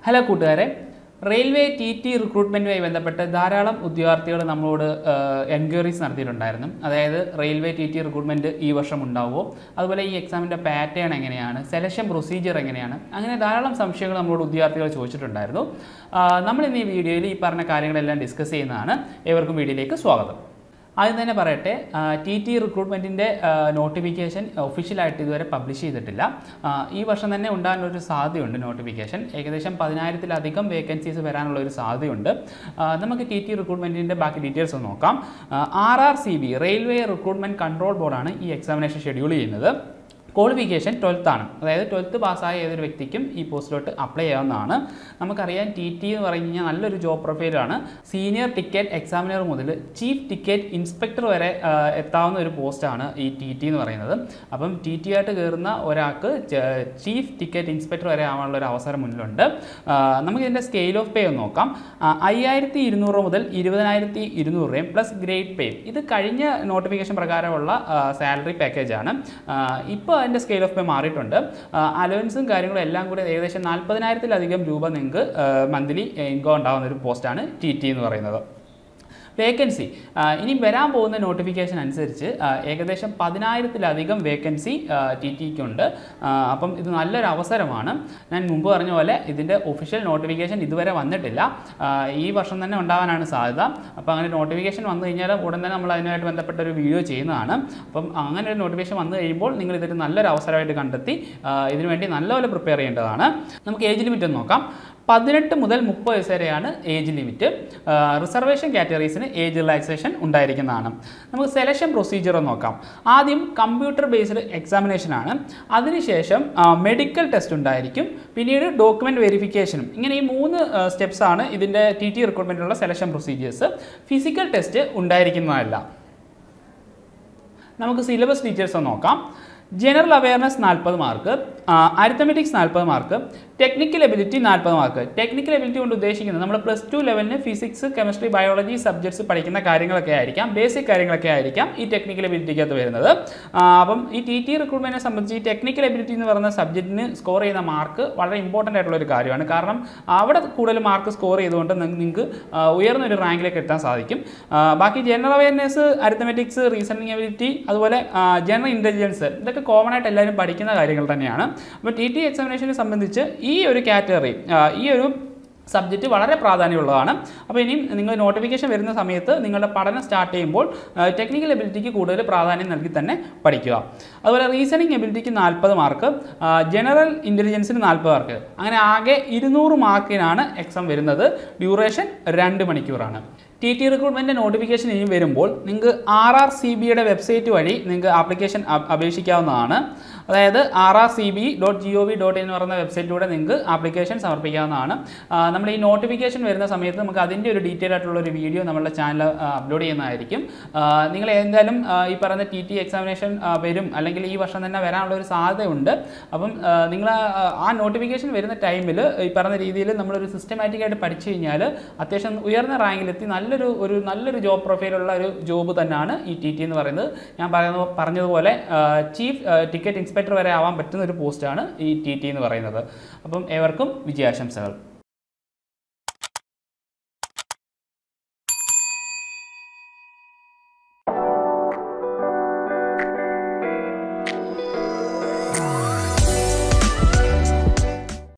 hello കൂട്ടുകാരെ railway T T റിക്രൂട്ട്മെൻറ്റുമായി ബന്ധപ്പെട്ട് ധാരാളം ഉദ്യോഗാർത്ഥികൾ നമ്മളോട് എൻക്വയറീസ് നടത്തിയിട്ടുണ്ടായിരുന്നു അതായത് റെയിൽവേ ടി ടി റിക്രൂട്ട്മെൻറ്റ് ഈ വർഷം ഉണ്ടാവുമോ അതുപോലെ ഈ എക്സാമിൻ്റെ പാറ്റേൺ എങ്ങനെയാണ് സെലക്ഷൻ പ്രൊസീജിയർ എങ്ങനെയാണ് അങ്ങനെ ധാരാളം സംശയങ്ങൾ നമ്മളോട് ഉദ്യോഗാർത്ഥികൾ ചോദിച്ചിട്ടുണ്ടായിരുന്നു ആ, നമ്മൾ ഇന്ന് ഈ വീഡിയോയിൽ ഈ പറഞ്ഞ കാര്യങ്ങളെല്ലാം ഡിസ്കസ് ചെയ്യുന്നതാണ് ഏവർക്കും വീഡിയോയിലേക്ക് സ്വാഗതം ആദ്യം തന്നെ പറയട്ടെ ടി ടി റിക്രൂട്ട്മെൻറ്റിൻ്റെ നോട്ടിഫിക്കേഷൻ ഒഫീഷ്യലായിട്ട് ഇതുവരെ പബ്ലിഷ് ചെയ്തിട്ടില്ല ആ, ഈ വർഷം തന്നെ ഉണ്ടാകാനൊരു സാധ്യതയുണ്ട് നോട്ടിഫിക്കേഷൻ ഏകദേശം പതിനായിരത്തിലധികം വേക്കൻസീസ് വരാനുള്ള ഒരു സാധ്യതയുണ്ട് ആ, നമുക്ക് ടി ടി റിക്രൂട്ട്മെൻറ്റിൻ്റെ ബാക്കി ഡീറ്റെയിൽസ് ഒന്ന് നോക്കാം R R C B railway recruitment control ബോർഡാണ് ഈ എക്സാമിനേഷൻ ഷെഡ്യൂൾ ചെയ്യുന്നത് ക്വാളിഫിക്കേഷൻ ട്വൽത്ത് ആണ് അതായത് ട്വൽത്ത് പാസ്സായ ഏതൊരു വ്യക്തിക്കും ഈ പോസ്റ്റിലോട്ട് അപ്ലൈ ചെയ്യാവുന്നതാണ് നമുക്കറിയാം ടി ടി എന്ന് പറഞ്ഞു കഴിഞ്ഞാൽ നല്ലൊരു ജോബ് പ്രൊഫൈലാണ് സീനിയർ ടിക്കറ്റ് എക്സാമിനർ മുതൽ ചീഫ് ടിക്കറ്റ് ഇൻസ്പെക്ടർ വരെ ആ, എത്താവുന്ന ഒരു പോസ്റ്റാണ് ഈ ടി ടി എന്ന് പറയുന്നത് അപ്പം ടി ടി ആയിട്ട് കയറുന്ന ഒരാൾക്ക് ചീഫ് ടിക്കറ്റ് ഇൻസ്പെക്ടർ വരെ ആവാനുള്ള ഒരു അവസരം മുന്നിലുണ്ട് ആ, നമുക്ക് ഇതിൻ്റെ സ്കെയിൽ ഓഫ് പേ ഒന്ന് നോക്കാം അയ്യായിരത്തി ഇരുന്നൂറ് മുതൽ ഇരുപതിനായിരത്തി ഇരുന്നൂറ് രൂപയും പ്ലസ് ഗ്രേഡ് പേ ഇത് കഴിഞ്ഞ നോട്ടിഫിക്കേഷൻ പ്രകാരമുള്ള സാലറി പാക്കേജാണ് ഇപ്പോൾ അതിൻ്റെ സ്കെയിൽ ഓഫ് പേ മാറിയിട്ടുണ്ട് അലവൻസും കാര്യങ്ങളും എല്ലാം കൂടി ഏകദേശം നാൽപ്പതിനായിരത്തിലധികം രൂപ നിങ്ങൾക്ക് മന്ത്ലി ഇൻകം ഉണ്ടാകുന്ന ഒരു പോസ്റ്റാണ് ടി ടി എന്ന് പറയുന്നത് വേക്കൻസി ഇനി വരാൻ പോകുന്ന നോട്ടിഫിക്കേഷൻ അനുസരിച്ച് ആ, ഏകദേശം പതിനായിരത്തിലധികം വേക്കൻസി ടി ടിക്കുണ്ട് അപ്പം ഇത് നല്ലൊരു അവസരമാണ് ഞാൻ മുമ്പ് പറഞ്ഞ പോലെ ഇതിൻ്റെ ഒഫീഷ്യൽ നോട്ടിഫിക്കേഷൻ ഇതുവരെ വന്നിട്ടില്ല ആ, ഈ വർഷം തന്നെ ഉണ്ടാകാനാണ് സാധ്യത അപ്പോൾ അങ്ങനെ നോട്ടിഫിക്കേഷൻ വന്നു കഴിഞ്ഞാൽ ഉടൻ തന്നെ നമ്മൾ അതിനുമായിട്ട് ബന്ധപ്പെട്ട ഒരു വീഡിയോ ചെയ്യുന്നതാണ് അപ്പം അങ്ങനെ ഒരു നോട്ടിഫിക്കേഷൻ വന്നു കഴിയുമ്പോൾ നിങ്ങൾ ഇതൊരു നല്ലൊരു അവസരമായിട്ട് കണ്ടെത്തി ആ, ഇതിനുവേണ്ടി നല്ലപോലെ പ്രിപ്പയർ ചെയ്യേണ്ടതാണ് നമുക്ക് ഏജ് ലിമിറ്റ് ഒന്ന് നോക്കാം പതിനെട്ട് മുതൽ മുപ്പത് വയസ്സ് വരെയാണ് ഏജ് ലിമിറ്റ് റിസർവേഷൻ കാറ്റഗറീസിന് ഏജ് റിലാക്സേഷൻ ഉണ്ടായിരിക്കുന്നതാണ് നമുക്ക് സെലക്ഷൻ പ്രൊസീജിയർ നോക്കാം ആദ്യം കമ്പ്യൂട്ടർ ബേസ്ഡ് എക്സാമിനേഷൻ ആണ് അതിനുശേഷം മെഡിക്കൽ ടെസ്റ്റ് ഉണ്ടായിരിക്കും പിന്നീട് ഡോക്യുമെൻറ്റ് വെരിഫിക്കേഷനും ഇങ്ങനെ ഈ മൂന്ന് സ്റ്റെപ്സ് ആണ് ഇതിൻ്റെ ടി ടി റിക്രൂട്ട്മെൻറ്റിലുള്ള സെലക്ഷൻ പ്രൊസീജിയേഴ്സ് ഫിസിക്കൽ ടെസ്റ്റ് ഉണ്ടായിരിക്കുന്നതല്ല നമുക്ക് സിലബസ് ഡീറ്റെയിൽസ് ഒന്ന് നോക്കാം ജനറൽ അവയർനെസ് നാൽപ്പത് മാർക്ക് അരിത്തമെറ്റിക്സ് നാൽപ്പത് മാർക്ക് ടെക്നിക്കൽ എബിലിറ്റി നാൽപ്പത് മാർക്ക് ടെക്നിക്കൽ എബിലിറ്റി കൊണ്ട് ഉദ്ദേശിക്കുന്നത് നമ്മൾ പ്ലസ് ടു ലെവലിന് ഫിസിക്സ് കെമിസ്ട്രി ബയോളജി സബ്ജക്ട്സ് പഠിക്കുന്ന കാര്യങ്ങളൊക്കെ ആയിരിക്കാം ബേസിക് കാര്യങ്ങളൊക്കെ ആയിരിക്കാം ഈ ടെക്നിക്കൽ എബിലിറ്റിക്കകത്ത് വരുന്നത് ആ, അപ്പം ഈ ടി ടി റിക്രൂട്ട്മെൻറ്റിനെ സംബന്ധിച്ച് ഈ ടെക്നിക്കൽ എബിലിറ്റി എന്ന് പറയുന്ന സബ്ജക്റ്റിന് സ്കോർ ചെയ്യുന്ന മാർക്ക് വളരെ ഇമ്പോർട്ടൻ്റ് ആയിട്ടുള്ള ഒരു കാര്യമാണ് കാരണം അവിടെ കൂടുതൽ മാർക്ക് സ്കോർ ചെയ്തുകൊണ്ട് നിങ്ങൾക്ക് ഉയർന്ന ഒരു റാങ്കിലേക്ക് എത്താൻ സാധിക്കും ആ, ബാക്കി general awareness arithmetics reasoning ability അതുപോലെ ജനറൽ ഇൻ്റലിജൻസ് ഇതൊക്കെ കോമൺ ആയിട്ട് എല്ലാവരും പഠിക്കുന്ന കാര്യങ്ങൾ തന്നെയാണ് അപ്പോൾ ടി ടി എക്സാമിനേഷനെ സംബന്ധിച്ച് ഈ ഒരു കാറ്റഗറി ഈ ഒരു സബ്ജക്റ്റ് വളരെ പ്രാധാന്യമുള്ളതാണ് അപ്പോൾ ഇനിയും നിങ്ങൾ നോട്ടിഫിക്കേഷൻ വരുന്ന സമയത്ത് നിങ്ങളുടെ പഠനം സ്റ്റാർട്ട് ചെയ്യുമ്പോൾ ടെക്നിക്കൽ എബിലിറ്റിക്ക് കൂടുതൽ പ്രാധാന്യം നൽകി തന്നെ പഠിക്കുക അതുപോലെ റീസണിങ് എബിലിറ്റിക്ക് നാൽപ്പത് മാർക്ക് ജനറൽ ഇൻ്റലിജൻസിന് നാൽപ്പത് മാർക്ക് അങ്ങനെ ആകെ ഇരുന്നൂറ് മാർക്കിനാണ് എക്സാം വരുന്നത് ഡ്യൂറേഷൻ രണ്ട് മണിക്കൂറാണ് ടി ടി റിക്രൂട്ട്മെൻറ്റ് നോട്ടിഫിക്കേഷൻ ഇനി വരുമ്പോൾ നിങ്ങൾക്ക് ആർ ആർ സി ബിയുടെ വെബ്സൈറ്റ് വഴി നിങ്ങൾക്ക് ആപ്ലിക്കേഷൻ അപേക്ഷിക്കാവുന്നതാണ് അതായത് R R C B dot G O V dot എന്ന് പറയുന്ന വെബ്സൈറ്റിലൂടെ നിങ്ങൾക്ക് ആപ്ലിക്കേഷൻ സമർപ്പിക്കാവുന്നതാണ് ആ, നമ്മൾ ഈ നോട്ടിഫിക്കേഷൻ വരുന്ന സമയത്ത് നമുക്ക് അതിൻ്റെ ഒരു ഡീറ്റെയിൽ ആയിട്ടുള്ള ഒരു വീഡിയോ നമ്മളുടെ ചാനൽ അപ്ലോഡ് ചെയ്യുന്നതായിരിക്കും ആ, നിങ്ങൾ എന്തായാലും ആ, ഈ പറയുന്ന ടി ടി എക്സാമിനേഷൻ വരും അല്ലെങ്കിൽ ഈ വർഷം തന്നെ വരാനുള്ള ഒരു സാധ്യതയുണ്ട് അപ്പം നിങ്ങൾ ആ നോട്ടിഫിക്കേഷൻ വരുന്ന ടൈമിൽ ഈ പറഞ്ഞ രീതിയിൽ നമ്മളൊരു സിസ്റ്റമാറ്റിക് ആയിട്ട് പഠിച്ചു കഴിഞ്ഞാൽ അത്യാവശ്യം ഉയർന്ന റാങ്കിലെത്തി നല്ലൊരു ഒരു നല്ലൊരു ജോബ് പ്രൊഫൈലുള്ള ഒരു ജോബ് തന്നെയാണ് ഈ ടി ടി എന്ന് പറയുന്നത് ഞാൻ പറയുന്ന പറഞ്ഞതുപോലെ ചീഫ് ടിക്കറ്റ് ഇൻസ്പെക്ടർ വരെ ആവാൻ പറ്റുന്ന ഒരു പോസ്റ്റാണ് ഈ ടി ടി എന്ന് പറയുന്നത് അപ്പം ഏവർക്കും വിജയാശംസകൾ